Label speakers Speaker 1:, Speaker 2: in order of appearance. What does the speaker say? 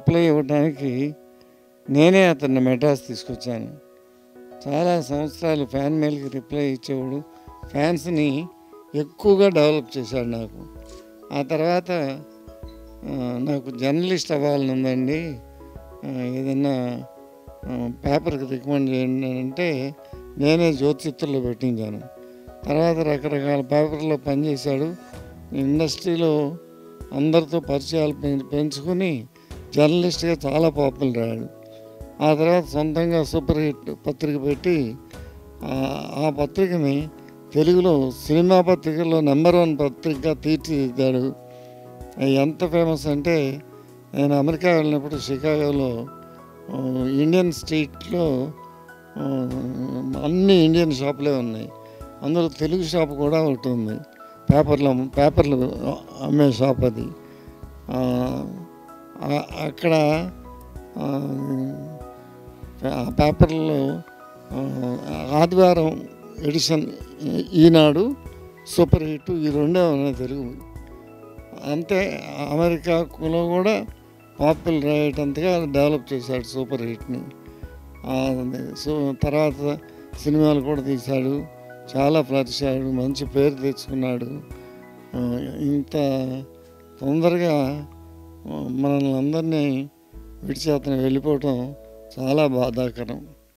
Speaker 1: reply ఇవ్వడానికి నేనే అతన్ని మెడ్రాస్ తీసుకొచ్చాను చాలా సంవత్సరాలు ఫ్యాన్ మెయిల్కి రిప్లై ఇచ్చేవాడు ఫ్యాన్స్ని ఎక్కువగా డెవలప్ చేశాడు నాకు ఆ తర్వాత ఆ, నాకు జర్నలిస్ట్ అవ్వాలని ఉందండి ఆ, ఏదైనా ఆ, పేపర్కి రికమెండ్ చేయండి అని అంటే నేనే జ్యోతిచిత్తుల్లో పెట్టించాను తర్వాత రకరకాల పేపర్లో పనిచేశాడు ఇండస్ట్రీలో అందరితో పరిచయాలు పెం- పెంచుకుని జర్నలిస్ట్గా చాలా పాపులర్ అయ్యాడు ఆ తర్వాత సొంతంగా సూపర్ హిట్ పత్రిక పెట్టి ఆ- ఆ పత్రికని తెలుగులో సినిమా పత్రికల్లో నెంబర్ వన్ పత్రికగా తీర్చిదిద్దాడు అది ఎంత ఫేమస్ అంటే నేను అమెరికా వెళ్ళినప్పుడు షికాగోలో ఆ, ఇండియన్ స్ట్రీట్లో ఆ, అన్ని ఇండియన్ షాపులే ఉన్నాయి అందులో తెలుగు షాప్ కూడా ఒకటి ఉంది పేపర్లు అమ్ము- పేపర్లు అమ్మే షాప్ అది ఆ, ఆ- అక్కడ ఆ, ఆ పేపర్లో ఆ, ఆదివారం ఎడిషన్ ఈనాడు సూపర్ హిట్ ఈ రెండే ఉన్నాయి తెలుగు అంతే అమెరికాలో కూడా పాపులర్ అయ్యేటంతగా డెవలప్ చేశాడు సూపర్ హిట్ని ఆ, సో తర్వాత సినిమాలు కూడా తీశాడు చాలా ఫ్లరిష్ అయ్యాడు మంచి పేరు తెచ్చుకున్నాడు ఆ, ఇంత తొందరగా ఆ, మనల్ని అందరినీ విడిచి అతను వెళ్ళిపోవటం చాలా బాధాకరం